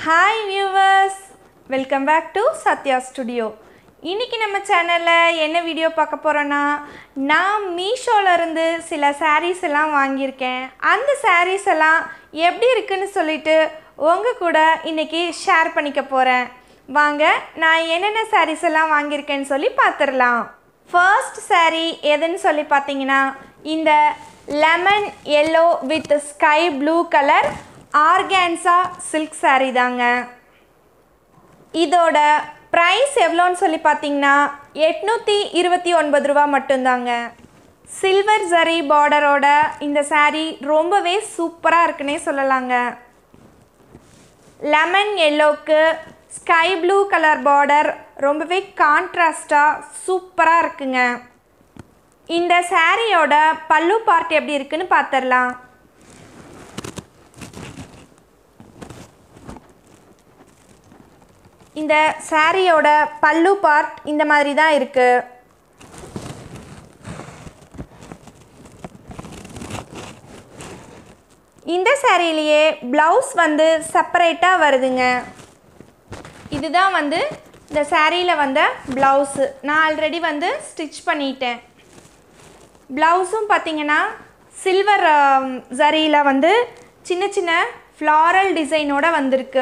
hi viewers welcome back to Sathya studio இன்றைக்கி நம்ம சேனலில் என்ன வீடியோ பார்க்க போகிறோன்னா நான் மீஷோல இருந்து சில sarees எல்லாம் வாங்கியிருக்கேன் அந்த sarees எல்லாம் எப்படி இருக்குன்னு சொல்லிட்டு உங்கள் கூட இன்றைக்கி ஷேர் பண்ணிக்க போகிறேன் வாங்க நான் என்னென்ன sarees எல்லாம் வாங்கியிருக்கேன்னு சொல்லி பார்த்துடலாம் ஃபர்ஸ்ட் saree எதுன்னு சொல்லி பார்த்தீங்கன்னா இந்த lemon yellow with sky blue colour organza silk saree தாங்க இதோட ப்ரைஸ் எவ்வளோன்னு சொல்லி பார்த்தீங்கன்னா எட்நூற்றி இருபத்தி ஒன்பது ரூபா மட்டும்தாங்க சில்வர் ஜரி பார்டரோட இந்த saree ரொம்பவே சூப்பராக இருக்குன்னே சொல்லலாங்க லெமன் எல்லோக்கு ஸ்கை ப்ளூ கலர் பார்டர் ரொம்பவே கான்ட்ராஸ்டாக சூப்பராக இருக்குங்க இந்த சாரியோட பல்லு பார்ட் எப்படி இருக்குன்னு பார்த்துடலாம் இந்த சாரியோட பல்லு பார்ட் இந்த மாதிரி தான் இருக்குது இந்த சாரியிலேயே ப்ளவுஸ் வந்து செப்பரேட்டாக வருதுங்க இதுதான் வந்து இந்த சாரியில் வந்த ப்ளவுஸு நான் ஆல்ரெடி வந்து ஸ்டிச் பண்ணிட்டேன் ப்ளவுஸும் பார்த்தீங்கன்னா சில்வர் ஜரியில் வந்து சின்ன சின்ன ஃப்ளாரல் டிசைனோட வந்திருக்கு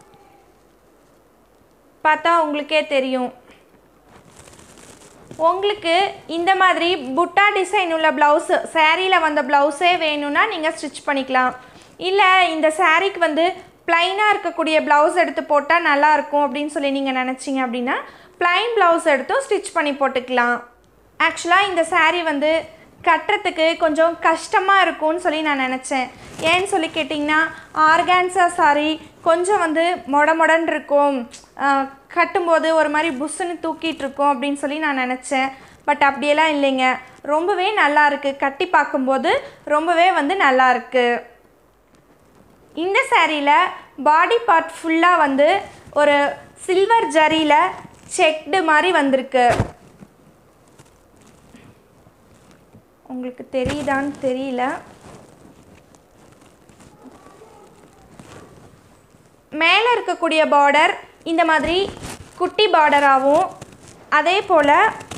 பார்த்தா உங்களுக்கே தெரியும் உங்களுக்கு இந்த மாதிரி புட்டா டிசைன் உள்ள ப்ளவுஸு சேரீயில் வந்த ப்ளவுஸே வேணும்னா நீங்கள் ஸ்டிச் பண்ணிக்கலாம் இல்லை இந்த சாரீக்கு வந்து ப்ளைனாக இருக்கக்கூடிய ப்ளவுஸ் எடுத்து போட்டால் நல்லாயிருக்கும் அப்படின்னு சொல்லி நீங்கள் நினச்சிங்க அப்படின்னா ப்ளைன் ப்ளவுஸ் எடுத்தும் ஸ்டிச் பண்ணி போட்டுக்கலாம் ஆக்சுவலாக இந்த saree வந்து கட்டுறதுக்கு கொஞ்சம் கஷ்டமாக இருக்கும்னு சொல்லி நான் நினச்சேன் ஏன்னு சொல்லி கேட்டிங்கன்னா ஆர்கான்சா saree கொஞ்சம் வந்து மொட மொடன்னு இருக்கும் ஆஹ் கட்டும்போது ஒரு மாதிரி புஷ்ஷுன்னு தூக்கிட்டு இருக்கும் அப்படின்னு சொல்லி நான் நினச்சேன் பட் அப்படியெல்லாம் இல்லைங்க ரொம்பவே நல்லா இருக்கு கட்டி பார்க்கும்போது ரொம்பவே வந்து நல்லா இருக்கு இந்த சாரியில் பாடி பார்ட் ஃபுல்லாக வந்து ஒரு சில்வர் ஜரியில் செக்டு மாதிரி வந்திருக்கு உங்களுக்கு தெரியுதான்னு தெரியல மேலே இருக்கக்கூடிய பார்டர் இந்த மாதிரி குட்டி பார்டராகவும் அதே போல்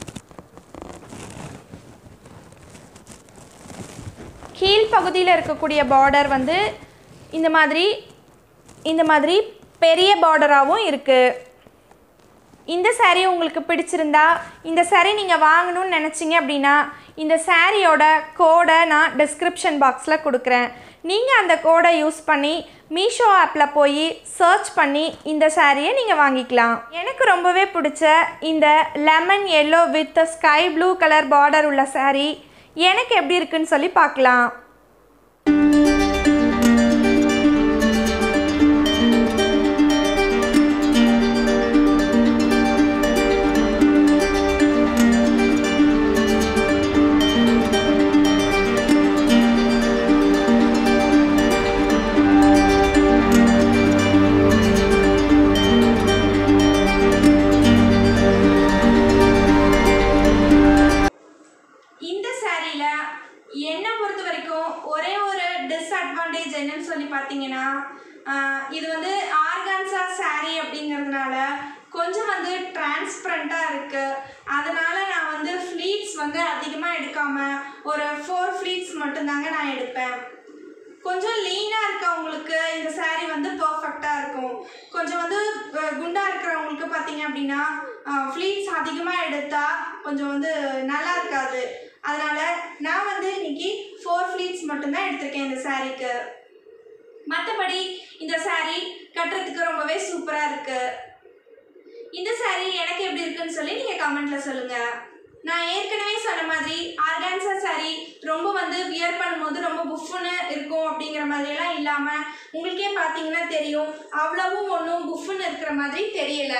கீழ்ப்பகுதியில் இருக்கக்கூடிய பார்டர் வந்து இந்த மாதிரி இந்த மாதிரி பெரிய பார்டராகவும் இருக்குது இந்த saree உங்களுக்கு பிடிச்சிருந்தா இந்த saree நீங்கள் வாங்கணும்னு நினச்சிங்க அப்படின்னா இந்த சாரியோட கோடை நான் டிஸ்கிரிப்ஷன் பாக்ஸில் கொடுக்குறேன் நீங்கள் அந்த கோடை யூஸ் பண்ணி மீஷோ ஆப்பில் போய் சர்ச் பண்ணி இந்த சாரியை நீங்கள் வாங்கிக்கலாம் எனக்கு ரொம்பவே பிடிச்ச இந்த lemon yellow with sky blue colour border உள்ள saree எனக்கு எப்படி இருக்குன்னு சொல்லி பார்க்கலாம் இந்த சாரியில் என்னை பொறுத்த வரைக்கும் ஒரே ஒரு டிஸ்அட்வான்டேஜ் என்னன்னு சொல்லி பார்த்தீங்கன்னா ஆஹ் இது வந்து ஆர்கான்சா saree அப்படிங்கிறதுனால கொஞ்சம் வந்து டிரான்ஸ்பரண்ட்டாக இருக்குது அதனால நான் வந்து ஃப்ளீட்ஸ் வந்து அதிகமாக எடுக்காமல் ஒரு ஃபோர் ஃப்ளீட்ஸ் மட்டும்தாங்க நான் எடுப்பேன் கொஞ்சம் லீனாக இருக்கவங்களுக்கு இந்த saree வந்து பர்ஃபெக்டாக இருக்கும் கொஞ்சம் வந்து அஹ், குண்டா இருக்கிறவங்களுக்கு பார்த்தீங்க அப்படின்னா ஃப்ளீட்ஸ் அதிகமாக எடுத்தால் கொஞ்சம் வந்து நல்லா இருக்காது அதனால நான் வந்து இன்னைக்கு ஃபோர் ஃப்ளீட்ஸ் மட்டும்தான் எடுத்திருக்கேன் இந்த சாரீக்கு மற்றபடி இந்த saree கட்டுறதுக்கு ரொம்பவே சூப்பராக இருக்கு இந்த saree எனக்கு எப்படி இருக்குன்னு சொல்லி நீங்கள் கமெண்ட்டில் சொல்லுங்கள் நான் ஏற்கனவே சொன்ன மாதிரி ஆர்கான்சா saree ரொம்ப வந்து வியர் பண்ணும்போது ரொம்ப புஃப்னு இருக்கும் அப்படிங்கிற மாதிரியெல்லாம் இல்லாமல் உங்களுக்கே பார்த்தீங்கன்னா தெரியும் அவ்வளவும் ஒன்றும் புஃப்னு இருக்கிற மாதிரி தெரியல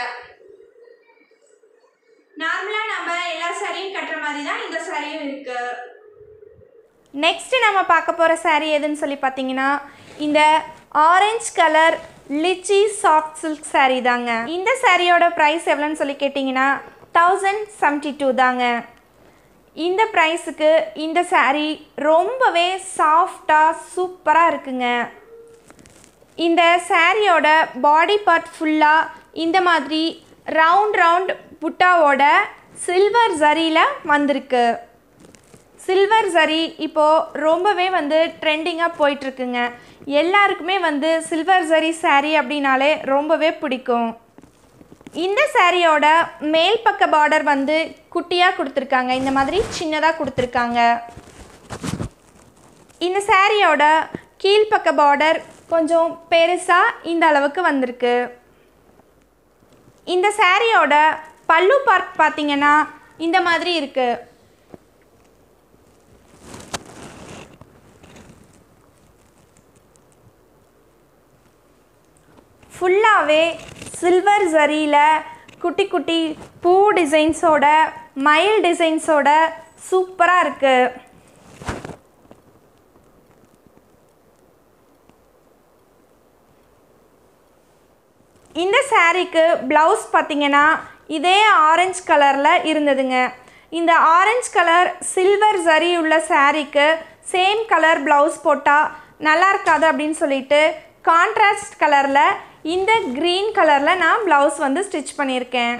நார்மலாக நம்ம எல்லா சாரியும் கட்டுற மாதிரி தான் இந்த சாரியும் இருக்கு நெக்ஸ்ட் நம்ம பார்க்க போகிற saree எதுன்னு சொல்லி பார்த்தீங்கன்னா இந்த orange colour lychee soft silk saree தாங்க இந்த சாரியோட ப்ரைஸ் எவ்வளோன்னு சொல்லி கேட்டிங்கன்னா தௌசண்ட் செவன்ட்டி டூ தாங்க இந்த ப்ரைஸுக்கு இந்த saree ரொம்பவே சாஃப்டாக சூப்பராக இருக்குங்க இந்த சாரியோட பாடி பார்ட் ஃபுல்லாக இந்த மாதிரி ரவுண்ட் ரவுண்ட் புட்டாவோட சில்வர் ஜரியில் வந்திருக்கு சில்வர் ஜரி இப்போது ரொம்பவே வந்து ட்ரெண்டிங்காக போயிட்டுருக்குங்க எல்லாருக்குமே வந்து சில்வர் ஜரி saree அப்படின்னாலே ரொம்பவே பிடிக்கும் இந்த சாரியோட மேல் பக்க பார்டர் வந்து குட்டியாக கொடுத்துருக்காங்க இந்த மாதிரி சின்னதாக கொடுத்துருக்காங்க இந்த சாரியோட கீழ்ப்பக்க பார்டர் கொஞ்சம் பெருசாக இந்த அளவுக்கு வந்திருக்கு இந்த சாரியோட பல்லு பார்ட் பார்த்தீங்கன்னா இந்த மாதிரி இருக்குது ஃபுல்லாகவே சில்வர் ஜரியில் குட்டி குட்டி பூ டிசைன்ஸோட மயில் டிசைன்ஸோட சூப்பராக இருக்குது இந்த சாரீக்கு ப்ளவுஸ் பார்த்தீங்கன்னா இதே ஆரஞ்சு கலரில் இருந்ததுங்க இந்த ஆரஞ்சு கலர் சில்வர் ஜரி உள்ள சாரீக்கு சேம் கலர் ப்ளவுஸ் போட்டால் நல்லா இருக்காது அப்படின்னு சொல்லிட்டு கான்ட்ராஸ்ட் கலரில் இந்த க்ரீன் கலரில் நான் ப்ளவுஸ் வந்து ஸ்டிச் பண்ணியிருக்கேன்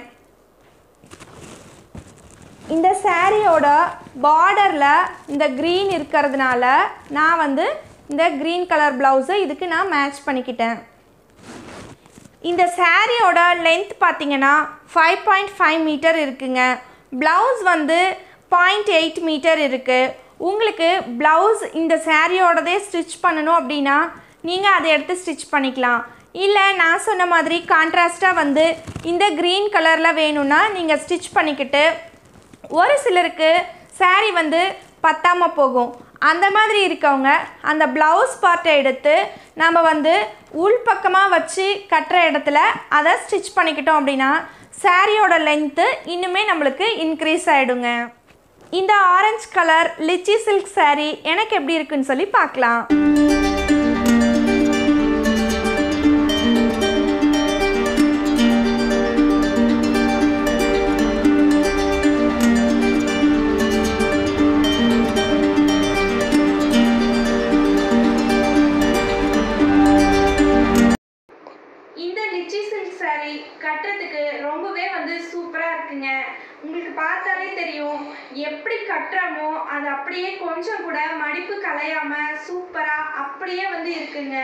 இந்த சாரியோட பார்டரில் இந்த க்ரீன் இருக்கிறதுனால நான் வந்து இந்த க்ரீன் கலர் ப்ளவுஸை இதுக்கு நான் மேட்ச் பண்ணிக்கிட்டேன் இந்த சாரியோட லென்த் பார்த்தீங்கன்னா ஃபைவ் பாயிண்ட் ஃபைவ் மீட்டர் இருக்குங்க ப்ளவுஸ் வந்து பாயிண்ட் எயிட் மீட்டர் இருக்குது உங்களுக்கு ப்ளவுஸ் இந்த சாரியோடதே ஸ்டிச் பண்ணணும் அப்படின்னா நீங்கள் அதை எடுத்து ஸ்டிச் பண்ணிக்கலாம் இல்லை நான் சொன்ன மாதிரி கான்ட்ராஸ்ட்டாக வந்து இந்த க்ரீன் கலரில் வேணும்னா நீங்கள் ஸ்டிச் பண்ணிக்கிட்டு ஒரு சிலருக்கு saree வந்து பத்தாமல் போகும் அந்த மாதிரி இருக்கவங்க அந்த ப்ளவுஸ் பார்ட்டை எடுத்து நம்ம வந்து உள் பக்கமாக வச்சு கட்டுற இடத்துல அதை ஸ்டிச் பண்ணிக்கிட்டோம் அப்படின்னா சாரியோட லென்த்து இன்னுமே நம்மளுக்கு இன்க்ரீஸ் ஆகிடுங்க இந்த orange colour lychee silk saree எனக்கு எப்படி இருக்குன்னு சொல்லி பார்க்கலாம் இந்த லிச்சி சில்க் saree கட்டுறதுக்கு ரொம்பவே வந்து சூப்பராக இருக்குங்க உங்களுக்கு பார்த்தாலே தெரியும் எப்படி கட்டுறோமோ அது அப்படியே கொஞ்சம் கூட மடிப்பு கலையாம சூப்பராக அப்படியே வந்து இருக்குங்க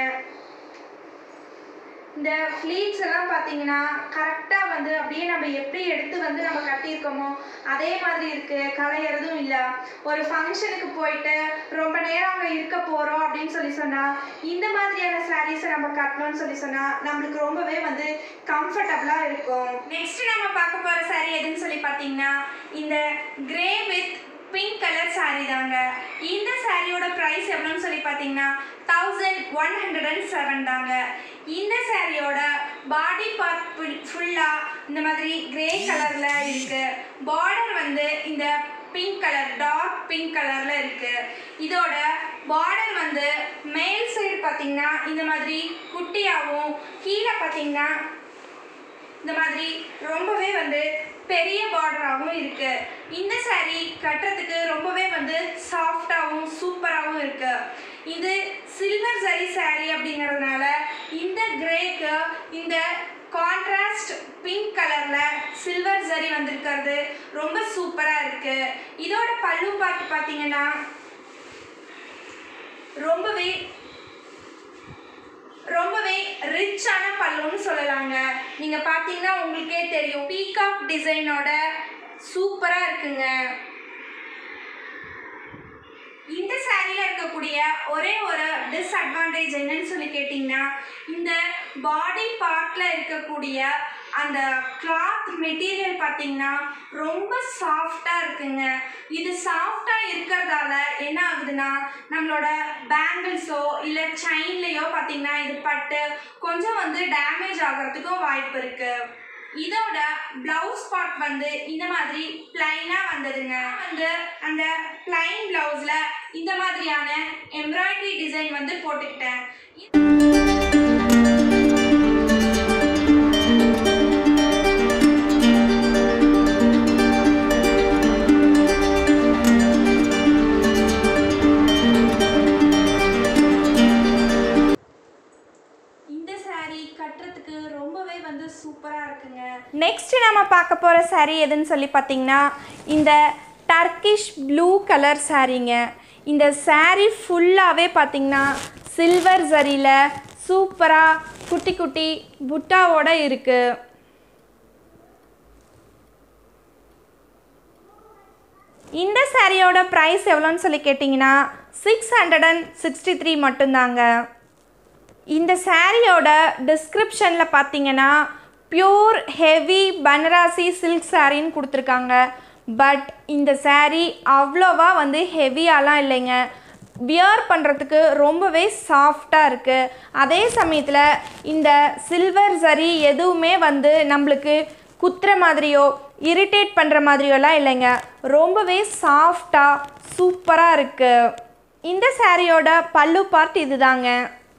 இந்த ஃப்ளீட்ஸ் எல்லாம் பார்த்தீங்கன்னா கரெக்டாக வந்து அப்படியே நம்ம எப்படி எடுத்து வந்து நம்ம கட்டியிருக்கோமோ அதே மாதிரி இருக்கு கலையிறதும் இல்லை ஒரு ஃபங்க்ஷனுக்கு போயிட்டு ரொம்ப நேரம் அங்கே இருக்க போகிறோம் அப்படின்னு சொல்லி சொன்னால் இந்த மாதிரியான சாரீஸை நம்ம கட்டணும்னு சொல்லி சொன்னால் நம்மளுக்கு ரொம்பவே வந்து கம்ஃபர்டபுளாக இருக்கும் நெக்ஸ்ட் நம்ம பார்க்க போகிற saree எதுன்னு சொல்லி பார்த்தீங்கன்னா இந்த grey with pink colour saree தாங்க இந்த சாரியோட ப்ரைஸ் எவ்வளோன்னு சொல்லி பார்த்தீங்கன்னா thousand one hundred and seven தாங்க இந்த சாரியோட பாடி பார்ட் ஃபுல்லாக இந்த மாதிரி கிரே கலரில் இருக்கு பார்டர் வந்து இந்த பிங்க் கலர் டார்க் பிங்க் கலரில் இருக்கு இதோட பார்டர் வந்து மேல் சைடு பார்த்தீங்கன்னா இந்த மாதிரி குட்டியாகவும் கீழே பார்த்தீங்கன்னா இந்த மாதிரி ரொம்பவே வந்து பெரிய பார்டராகவும் இருக்கு இந்த saree கட்டுறதுக்கு ரொம்பவே வந்து சாஃப்டாகவும் சூப்பராகவும் இருக்கு இது சில்வர் சரி saree அப்படிங்கிறதுனால இந்த கிரேக்கு இந்த கான்ட்ராஸ்ட் பிங்க் கலர்ல சில்வர் சரி வந்திருக்கிறது ரொம்ப சூப்பரா இருக்கு இதோட பல்லு பார்த்து பார்த்தீங்கன்னா ரொம்பவே ரொம்பவே ரிச்சான பல்லுன்னு சொல்லலாங்க நீங்கள் பார்த்தீங்கன்னா உங்களுக்கே தெரியும் பீகாக் டிசைனோட சூப்பராக இருக்குங்க இந்த சாரியில் இருக்கக்கூடிய ஒரே ஒரு டிஸ்அட்வான்டேஜ் என்னன்னு சொல்லி கேட்டிங்கன்னா இந்த பாடி பார்ட்டில் இருக்கக்கூடிய அந்த கிளாத் மெட்டீரியல் பார்த்தீங்கன்னா ரொம்ப சாஃப்டாக இருக்குங்க இது சாஃப்டாக இருக்கிறதால என்ன ஆகுதுன்னா நம்மளோட பேங்கிள்ஸோ இல்லை செயின்லேயோ பார்த்தீங்கன்னா இது பட்டு கொஞ்சம் வந்து டேமேஜ் ஆகிறதுக்கும் வாய்ப்பு இருக்குது இதோட பிளவுஸ் பார்ட் வந்து இந்த மாதிரி பிளைனா வந்ததுங்க வந்து அந்த பிளைன் பிளவுஸ்ல இந்த மாதிரியான எம்ப்ராய்டரி டிசைன் வந்து போட்டுக்கிட்டேன் இருக்குங்க நெக்ஸ்ட் நம்ம பார்க்க போகிற saree எதுன்னு சொல்லி பார்த்தீங்கன்னா இந்த டர்கிஷ் ப்ளூ கலர் சாரீங்க இந்த saree ஃபுல்லாகவே பார்த்தீங்கன்னா சில்வர் ஜரியில் சூப்பராக குட்டி குட்டி புட்டாவோட இருக்குது இந்த சாரியோட ப்ரைஸ் எவ்வளோன்னு சொல்லி கேட்டிங்கன்னா six hundred and sixty three மட்டும்தாங்க இந்த சாரியோட டிஸ்கிரிப்ஷனில் பார்த்தீங்கன்னா பியூர் ஹெவி பனராசி சில்க் சாரின்னு கொடுத்துருக்காங்க பட் இந்த saree அவ்வளோவா வந்து ஹெவியாலாம் இல்லைங்க வியர் பண்ணுறதுக்கு ரொம்பவே சாஃப்டாக இருக்குது அதே சமயத்தில் இந்த சில்வர் சரி எதுவுமே வந்து நம்மளுக்கு குத்துற மாதிரியோ இரிட்டேட் பண்ணுற மாதிரியோலாம் இல்லைங்க ரொம்பவே சாஃப்டாக சூப்பராக இருக்குது இந்த சாரியோட பல்லு பார்ட் இதுதாங்க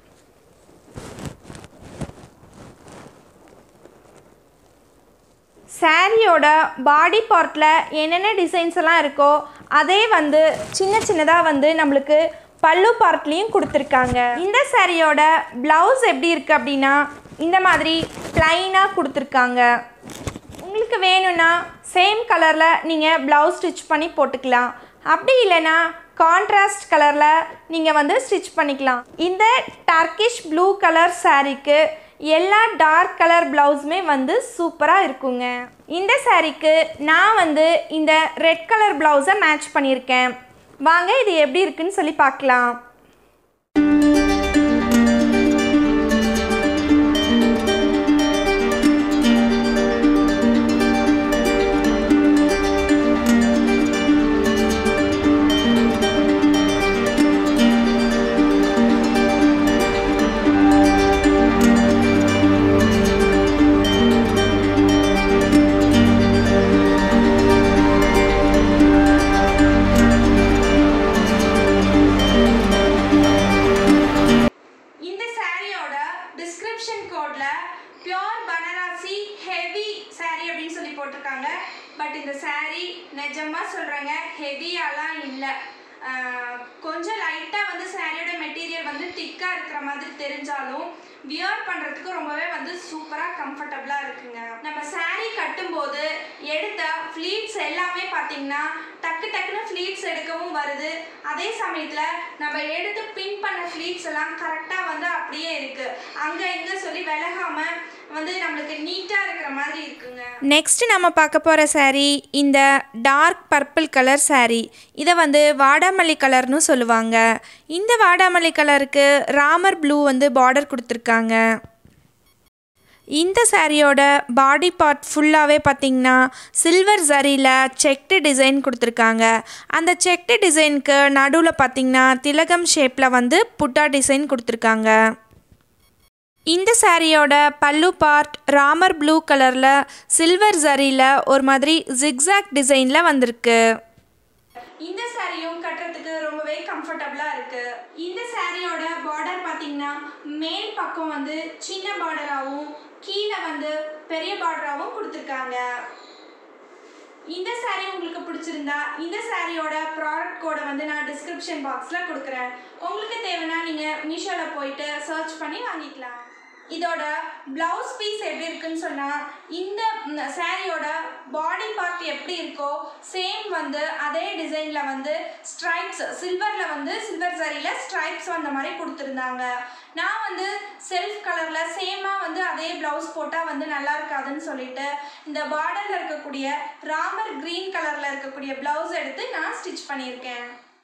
சாரியோட பாடி பார்ட்டில் என்னென்ன டிசைன்ஸ் எல்லாம் இருக்கோ அதே வந்து சின்ன சின்னதாக வந்து நம்மளுக்கு பல்லு பார்ட்லேயும் கொடுத்துருக்காங்க இந்த சாரியோட ப்ளவுஸ் எப்படி இருக்குது அப்படின்னா இந்த மாதிரி ப்ளைனாக கொடுத்துருக்காங்க உங்களுக்கு வேணும்னா சேம் கலரில் நீங்கள் ப்ளவுஸ் ஸ்டிச் பண்ணி போட்டுக்கலாம் அப்படி இல்லைன்னா கான்ட்ராஸ்ட் கலரில் நீங்கள் வந்து ஸ்டிச் பண்ணிக்கலாம் இந்த டர்கிஷ் ப்ளூ கலர் சாரீக்கு எல்லா டார்க் கலர் ப்ளவுஸுமே வந்து சூப்பராக இருக்குங்க இந்த சாரீக்கு நான் வந்து இந்த ரெட் கலர் ப்ளவுஸை மேட்ச் பண்ணியிருக்கேன் வாங்க இது எப்படி இருக்குன்னு சொல்லி பார்க்கலாம் இந்த சாரியோட டிஸ்கிரிப்ஷன் கோட்ல பியோர் பனாரசி ஹெவி saree அப்படின்னு சொல்லி போட்டிருக்காங்க பட் இந்த saree நிஜமா சொல்றேங்க ஹெவியாலாம் இல்லை கொஞ்சம் லைட்டாக வந்து சாரியோட மெட்டீரியல் வந்து திக்காக இருக்கிற மாதிரி தெரிஞ்சாலும் வியர் பண்ணுறதுக்கு ரொம்பவே வந்து சூப்பராக கம்ஃபர்டபுளாக இருக்குங்க நம்ம saree கட்டும்போது எடுத்த ஃப்ளீட்ஸ் எல்லாமே பார்த்தீங்கன்னா டக்கு டக்குன்னு ஃப்ளீட்ஸ் எடுக்கவும் வருது அதே சமயத்தில் நம்ம எடுத்து பின் பண்ண ஃப்ளீட்ஸ் எல்லாம் கரெக்டாக வந்து அப்படியே இருக்குது அங்கே இங்கே சொல்லி விலகாமல் வந்து நம்மளுக்கு நீட்டாக இருக்கிற மாதிரி இருக்குங்க நெக்ஸ்ட் நம்ம பார்க்க போகிற saree இந்த டார்க் பர்பிள் கலர் saree இதை வந்து வாடாமல்லி கலர்னு சொல்லுவாங்க இந்த வாடாமல்லி கலருக்கு ராமர் ப்ளூ வந்து பார்டர் கொடுத்துருக்காங்க இந்த சாரியோட பாடி பார்ட் ஃபுல்லாகவே பார்த்தீங்கன்னா சில்வர் ஜரியில் செக்டு டிசைன் கொடுத்துருக்காங்க அந்த செக்டு டிசைனுக்கு நடுவில் பார்த்தீங்கன்னா திலகம் ஷேப்பில் வந்து புட்டா டிசைன் கொடுத்துருக்காங்க இந்த சாரியோட பல்லு பார்ட் ராமர் ப்ளூ கலரில் சில்வர் ஜரியில் ஒரு மாதிரி ஜிக்ஸாக் டிசைனில் வந்திருக்கு இந்த சாரியும் கட்டுறதுக்கு ரொம்பவே கம்ஃபர்டபுளாக இருக்கு இந்த சாரியோட பார்டர் பார்த்தீங்கன்னா மேல் பக்கம் வந்து சின்ன பார்டராகவும் கீழே வந்து பெரிய பார்டராகவும் கொடுத்துருக்காங்க இந்த saree உங்களுக்கு பிடிச்சிருந்தா இந்த சாரியோட ப்ராடக்ட் கோடை வந்து நான் டிஸ்கிரிப்ஷன் பாக்ஸில் கொடுக்குறேன் உங்களுக்கு தேவைன்னா நீங்கள் மீஷோவில் போயிட்டு சர்ச் பண்ணி வாங்கிக்கலாம் இதோட ப்ளவுஸ் பீஸ் எப்படி இருக்குன்னு சொன்னால் இந்த சாரியோட பாடி பார்ட் எப்படி இருக்கோ சேம் வந்து அதே டிசைனில் வந்து ஸ்ட்ரைப்ஸ் சில்வரில் வந்து சில்வர் சாரியில் ஸ்ட்ரைப்ஸ் வந்த மாதிரி கொடுத்துருந்தாங்க நான் வந்து செல்ஃப் கலரில் சேமாக வந்து அதே ப்ளவுஸ் போட்டால் வந்து நல்லா இருக்காதுன்னு சொல்லிட்டு இந்த பார்டரில் இருக்கக்கூடிய ராமர் க்ரீன் கலரில் இருக்கக்கூடிய ப்ளவுஸ் எடுத்து நான் ஸ்டிச் பண்ணியிருக்கேன்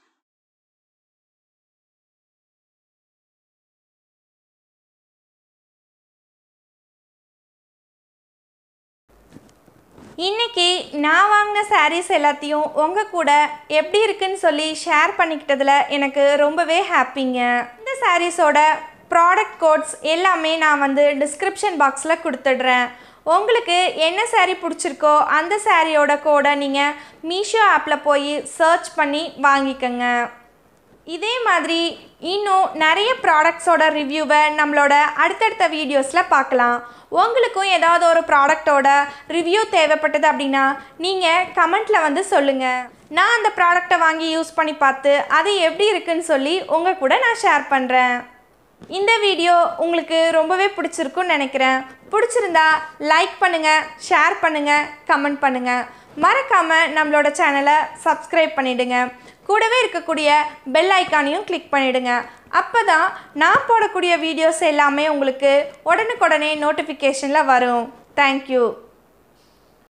இன்னைக்கு நான் வாங்கின sarees எல்லாத்தையும் உங்கள் கூட எப்படி இருக்குன்னு சொல்லி ஷேர் பண்ணிக்கிட்டதில் எனக்கு ரொம்பவே ஹாப்பிங்க இந்த சாரீஸோட ப்ராடக்ட் கோட்ஸ் எல்லாமே நான் வந்து டிஸ்கிரிப்ஷன் பாக்ஸில் கொடுத்துடுறேன் உங்களுக்கு என்ன saree பிடிச்சிருக்கோ அந்த சாரியோட கோடை நீங்கள் மீஷோ ஆப்பில் போய் சர்ச் பண்ணி வாங்கிக்கோங்க இதே மாதிரி இன்னும் நிறைய ப்ராடக்ட்ஸோட ரிவ்யூவை நம்மளோட அடுத்தடுத்த வீடியோஸில் பார்க்கலாம் உங்களுக்கும் ஏதாவது ஒரு ப்ராடக்டோட ரிவ்யூ தேவைப்பட்டது அப்படின்னா நீங்கள் கமெண்ட்டில் வந்து சொல்லுங்கள் நான் அந்த ப்ராடக்டை வாங்கி யூஸ் பண்ணி பார்த்து அது எப்படி இருக்குன்னு சொல்லி உங்கள் கூட நான் ஷேர் பண்ணுறேன் இந்த வீடியோ உங்களுக்கு ரொம்பவே பிடிச்சிருக்குன்னு நினைக்கிறேன் பிடிச்சிருந்தா லைக் பண்ணுங்கள் ஷேர் பண்ணுங்கள் கமெண்ட் பண்ணுங்கள் மறக்காமல் நம்மளோட சேனலை சப்ஸ்கிரைப் பண்ணிவிடுங்க கூடவே இருக்கக்கூடிய பெல் ஐக்கானையும் கிளிக் பண்ணிவிடுங்க அப்போ தான் நான் போடக்கூடிய வீடியோஸ் எல்லாமே உங்களுக்கு உடனுக்குடனே நோட்டிஃபிகேஷனில் வரும் தேங்க்யூ